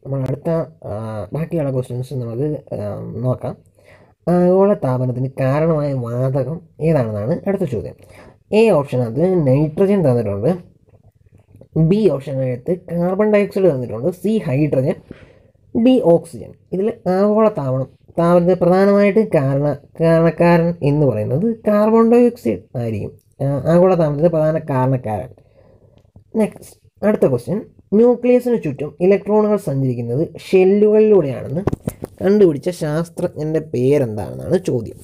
നമ്മൾ അടുത്ത ആ, ബാക്കിയുള്ള ക്വസ്റ്റ്യൻസ് നമുക്ക് ആ, നോക്കാം ആഗോള താപനത്തിന് കാരണമായ വാതകം ഏതാണെന്നാണ് അടുത്ത ചോദ്യം എ ഓപ്ഷനകത്ത് നൈട്രജൻ തന്നിട്ടുണ്ട് ബി ഓപ്ഷനകത്ത് കാർബൺ ഡയോക്സൈഡ് തന്നിട്ടുണ്ട് സി ഹൈഡ്രജൻ ഡി ഓക്സിജൻ ഇതിൽ ആഗോള താപനം താപനത്തിന് പ്രധാനമായിട്ട് കാരണ കാരണക്കാരൻ എന്ന് പറയുന്നത് കാർബൺ ഡയോക്സൈഡ് ആയിരിക്കും ആ, ആഗോള താപനത്തിന് പ്രധാന കാരണക്കാരൻ നെക്സ്റ്റ് അടുത്ത ക്വസ്റ്റ്യൻ ന്യൂക്ലിയസിന് ചുറ്റും ഇലക്ട്രോണുകൾ സഞ്ചരിക്കുന്നത് ഷെല്ലുകളിലൂടെയാണെന്ന് കണ്ടുപിടിച്ച ശാസ്ത്രജ്ഞൻ്റെ പേരെന്താണെന്നാണ് ചോദ്യം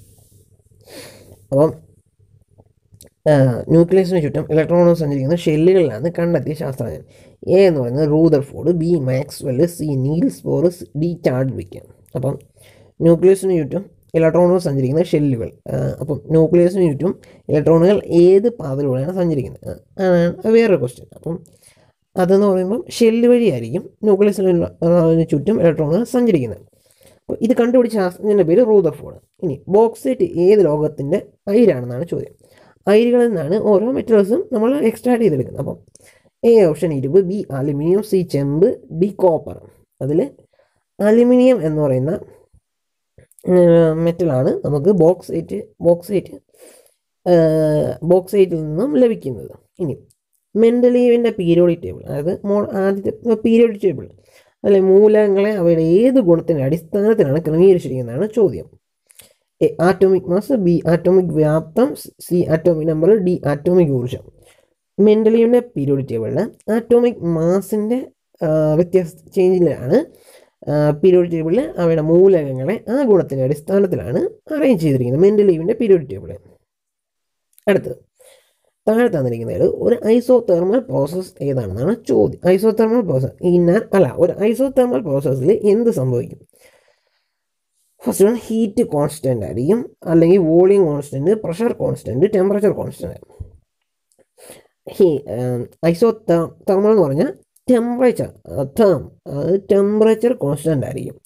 അപ്പം ന്യൂക്ലിയസിന് ചുറ്റും ഇലക്ട്രോണുകൾ സഞ്ചരിക്കുന്ന ഷെല്ലുകളിലാണ് കണ്ടെത്തിയ ശാസ്ത്രജ്ഞൻ എ എന്ന് പറയുന്നത് Rutherford B Maxwell C Niels Boris D Chadwick അപ്പം ന്യൂക്ലിയസിന് ചുറ്റും ഇലക്ട്രോണുകൾ സഞ്ചരിക്കുന്ന ഷെല്ലുകൾ ആ, അപ്പം ന്യൂക്ലിയസിന് ചുറ്റും ഇലക്ട്രോണുകൾ ഏത് പാതയിലൂടെയാണ് സഞ്ചരിക്കുന്നത് ആ, അതാണ് വേറൊരു ക്വസ്റ്റ്യൻ അപ്പം അതെന്ന് പറയുമ്പം ഷെല്ല് വഴിയായിരിക്കും ന്യൂക്ലിയസിന് ചുറ്റും ഇലക്ട്രോണുകൾ സഞ്ചരിക്കുന്നത് അപ്പോൾ ഇത് കണ്ടുപിടിച്ച ശാസ്ത്രജ്ഞൻ്റെ പേര് റൂദർഫോർഡ് ഇനി ബോക്സൈറ്റ് ഏത് ലോകത്തിൻ്റെ അയിരാണെന്നാണ് ചോദ്യം അയിരുകളിൽ നിന്നാണ് ഓരോ മെറ്റൽസും നമ്മൾ എക്സ്ട്രാക്ട് ചെയ്തെടുക്കുന്നത് അപ്പം എ ഓപ്ഷൻ ഇരുമ്പ് ബി അലുമിനിയം സി ചെമ്പ് ഡി കോപ്പർ അതിൽ അലുമിനിയം എന്ന് പറയുന്ന മെറ്റലാണ് നമുക്ക് ബോക്സൈറ്റ് ബോക്സൈറ്റ് ബോക്സൈറ്റിൽ നിന്നും ലഭിക്കുന്നത് ഇനി മെൻ്റലീവിൻ്റെ പീരിയോഡിക് ടേബിൾ അതായത് മോ ആദ്യത്തെ പീരിയോഡിക് ടേബിൾ അതിലെ മൂലകങ്ങളെ അവയുടെ ഏത് ഗുണത്തിൻ്റെ അടിസ്ഥാനത്തിലാണ് ക്രമീകരിച്ചിരിക്കുന്നതാണ് ചോദ്യം A atomic mass B atomic വ്യാപ്തം C atomic number D atomic ഊർജ്ജം മെൻ്റലിയുടെ പീരിയോഡിക് ടേബിളിൽ ആറ്റോമിക് മാസിൻ്റെ വ്യത്യാസ ചേഞ്ചിലാണ് പീരിയോഡിക് ടേബിളിൽ അവയുടെ മൂലകങ്ങളെ ആ ഗുണത്തിൻ്റെ അടിസ്ഥാനത്തിലാണ് അറേഞ്ച് ചെയ്തിരിക്കുന്നത് മെൻ്റലീവിൻ്റെ പീരിയോഡിക് ടേബിൾ അടുത്തത് താഴെ തന്നിരിക്കുന്നതിൽ ഒരു ഐസോതെർമൽ പ്രോസസ്സ് ഏതാണെന്നാണ് ചോദ്യം ഐസോതെർമൽ പ്രോസസ്സ് ഇന്നാൻ അല്ല ഒരു ഐസോതെർമൽ പ്രോസസ്സിൽ എന്ത് സംഭവിക്കും ഫസ്റ്റ് വൺ ഹീറ്റ് കോൺസ്റ്റൻ്റ് ആയിരിക്കും അല്ലെങ്കിൽ volume constant pressure constant temperature constant he isothermal എന്ന് പറഞ്ഞാൽ ടെമ്പറേച്ചർ ടേം അത് ടെമ്പറേച്ചർ കോൺസ്റ്റൻ്റ് ആയിരിക്കും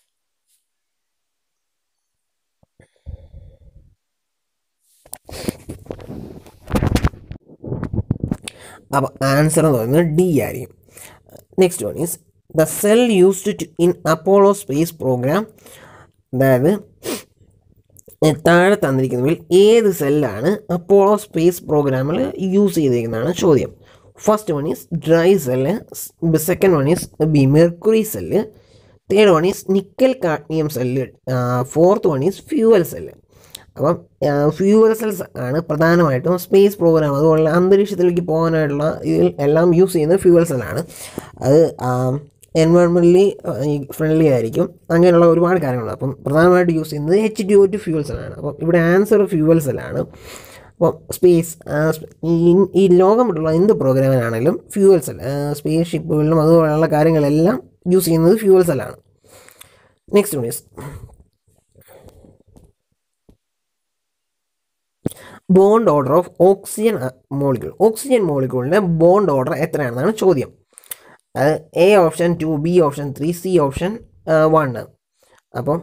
അപ്പോൾ ആൻസർ എന്ന് പറയുന്നത് ഡി ആയിരിക്കും next one is the cell used to in Apollo space program അതായത് ഏ, താഴെ തന്നിരിക്കുന്നതിൽ ഏത് സെല്ലാണ് അപ്പോളോ സ്പേസ് പ്രോഗ്രാമിൽ യൂസ് ചെയ്തിരിക്കുന്നതാണ് ചോദ്യം first one is dry cell second one is B mercury cell third one is nickel cadmium cell fourth one is fuel cell അപ്പം ഫ്യൂവൽ സെൽസ് ആണ് പ്രധാനമായിട്ടും സ്പേസ് പ്രോഗ്രാം അതുപോലെ അന്തരീക്ഷത്തിലേക്ക് പോകാനായിട്ടുള്ള ഇതിൽ എല്ലാം യൂസ് ചെയ്യുന്നത് ഫ്യൂവൽ സെല്ലാണ് അത് എൻവയോൺമെൻ്റലി ഫ്രണ്ട്ലി ആയിരിക്കും അങ്ങനെയുള്ള ഒരുപാട് കാര്യങ്ങളുണ്ട് അപ്പം പ്രധാനമായിട്ട് യൂസ് ചെയ്യുന്നത് H D O two fuel സെല്ലാണ് അപ്പം ഇവിടെ ആൻസർ ഫ്യൂവൽ സെല്ലാണ് അപ്പം സ്പേസ് ഈ ഈ ലോകം വിട്ടുള്ള എന്ത് പ്രോഗ്രാമിനാണെങ്കിലും ഫ്യൂവൽ സെൽ സ്പേസ് ഷിപ്പുകളിലും അതുപോലെയുള്ള കാര്യങ്ങളെല്ലാം യൂസ് ചെയ്യുന്നത് ഫ്യൂവൽ സെല്ലാണ് next one is bond order of oxygen molecule oxygen മോളിക്യൂളിൻ്റെ ബോണ്ട് ഓർഡർ എത്രയാണെന്നാണ് ചോദ്യം അത് A option two B option three C option one അപ്പം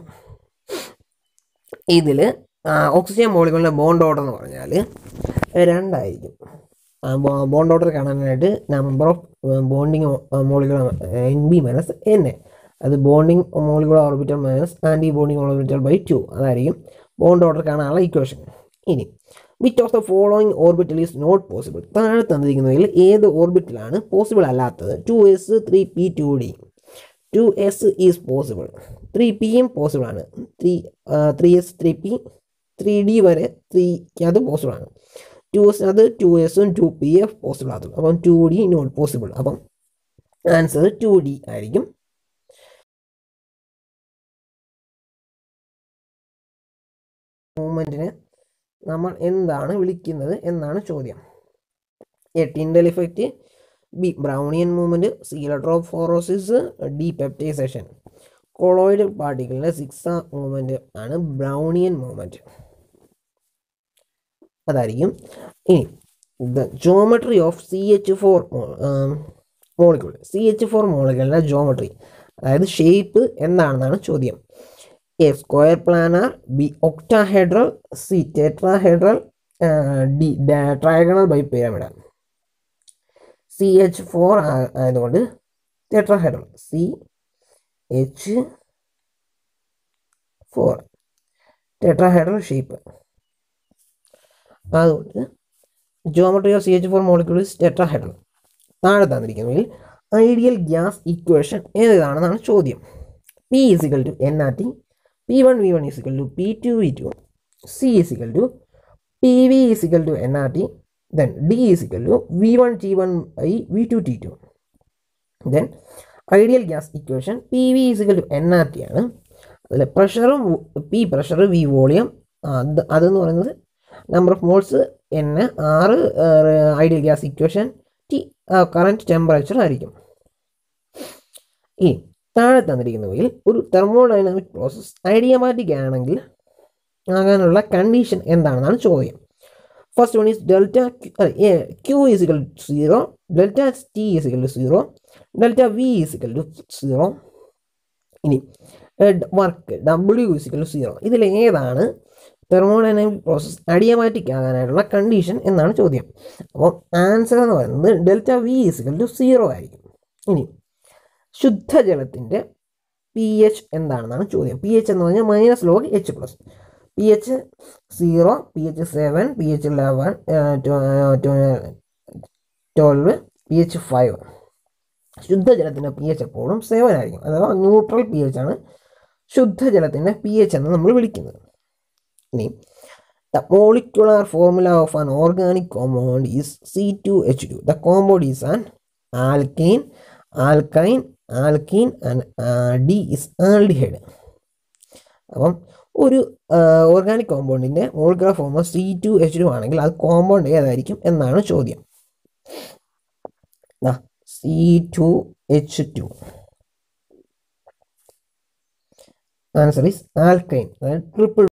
ഇതിൽ ഓക്സിജൻ മോളിക്യൂളിൻ്റെ ബോണ്ട് ഓർഡർ എന്ന് പറഞ്ഞാൽ രണ്ടായിരിക്കും ബോണ്ട് ഓർഡർ കാണാനായിട്ട് number of bonding molecular N B minus N A അത് bonding molecular orbital minus anti bonding orbital by to അതായിരിക്കും bond order കാണാനുള്ള ഇക്വേഷൻ ഇനി which of the following orbital is not possible താഴെ തന്നിരിക്കുന്നതിൽ ഏത് ഓർബിറ്റലാണ് possible അല്ലാത്തത് two S three P two D two S is possible three പിയും possible ആണ് three three S three P three D വരെ ത്രീക്ക് അത് പോസിബിൾ ആണ് ടു എസ് അത് ടു എസും ടു പി എഫ് പോസിബിൾ ആകത്തുള്ളൂ അപ്പം ടു ഡി നോട്ട് പോസിബിൾ അപ്പം ആൻസർ ടു ഡി ആയിരിക്കും മൂവ്മെൻറ്റിനെ നമ്മൾ എന്താണ് വിളിക്കുന്നത് എന്നാണ് ചോദ്യം A Tyndall effect B Brownian movement C electrophoresis D peptization colloid പാർട്ടിക്കിളിൻ്റെ സിക്സ മൂവ്മെൻറ്റ് ആണ് ബ്രൗണിയൻ മൂവ്മെൻറ്റ് അതായിരിക്കും ഇനി the geometry of C H four molecule C H four മോളിക്യൂളിൻ്റെ ജോമെട്രി അതായത് ഷേപ്പ് എന്താണെന്നാണ് ചോദ്യം A square planar B octahedral C tetrahedral D trigonal bipyramid C H four ആയതുകൊണ്ട് tetrahedral C H four tetrahedral shape അതുകൊണ്ട് geometry of C H four molecules tetrahedral താഴെ തന്നിരിക്കുന്നതിൽ ideal gas equation ഏതാണെന്നാണ് ചോദ്യം P is equal to N R T P one V one is equal to P two V two C is equal to P V is equal to N R T then D is equal to V one T one I V two T two then ideal gas equation P V is equal to N R T ആണ് അതിൽ പ്രഷറും P pressure V volume അത് അതെന്ന് പറയുന്നത് number of moles N R ideal gas equation T current temperature ആയിരിക്കും ഈ താഴെ തന്നിരിക്കുന്നവയിൽ ഒരു തെർമോഡൈനാമിക് പ്രോസസ്സ് ഐഡിയമാറ്റിക് ആണെങ്കിൽ ആകാനുള്ള കണ്ടീഷൻ എന്താണെന്നാണ് ചോദ്യം first one is delta Q is equal to zero delta T is equal to zero delta V is equal to zero ഇനി work W is equal to zero ഇതിൽ ഏതാണ് തെർമോഡൈനാമിക് പ്രോസസ്സ് അഡിയമാറ്റിക് ആകാനായിട്ടുള്ള കണ്ടീഷൻ എന്നാണ് ചോദ്യം അപ്പോൾ ആൻസർ എന്ന് പറയുന്നത് delta V is equal to zero ആയിരിക്കും ഇനി ശുദ്ധജലത്തിൻ്റെ പി എച്ച് എന്താണെന്നാണ് ചോദ്യം പി എച്ച് എന്ന് പറഞ്ഞാൽ minus log H plus P H zero P H seven P H eleven twelve P H five ശുദ്ധജലത്തിൻ്റെ പി എച്ച് എപ്പോഴും സെവൻ ആയിരിക്കും അഥവാ ന്യൂട്രൽ പി എച്ച് ആണ് ശുദ്ധജലത്തിൻ്റെ പി എച്ച് എന്ന് നമ്മൾ വിളിക്കുന്നത് ഇനി the molecular formula of an organic compound is C two H two the compound is an alkane alkyne alkene and D is aldehyde അപ്പം ഒരു ഓർഗാനിക് കോമ്പൗണ്ടിൻ്റെ molecular formula C two H two ആണെങ്കിൽ അത് compound ഏതായിരിക്കും എന്നാണ് ചോദ്യം C two H two answer is alkyne അതായത് triple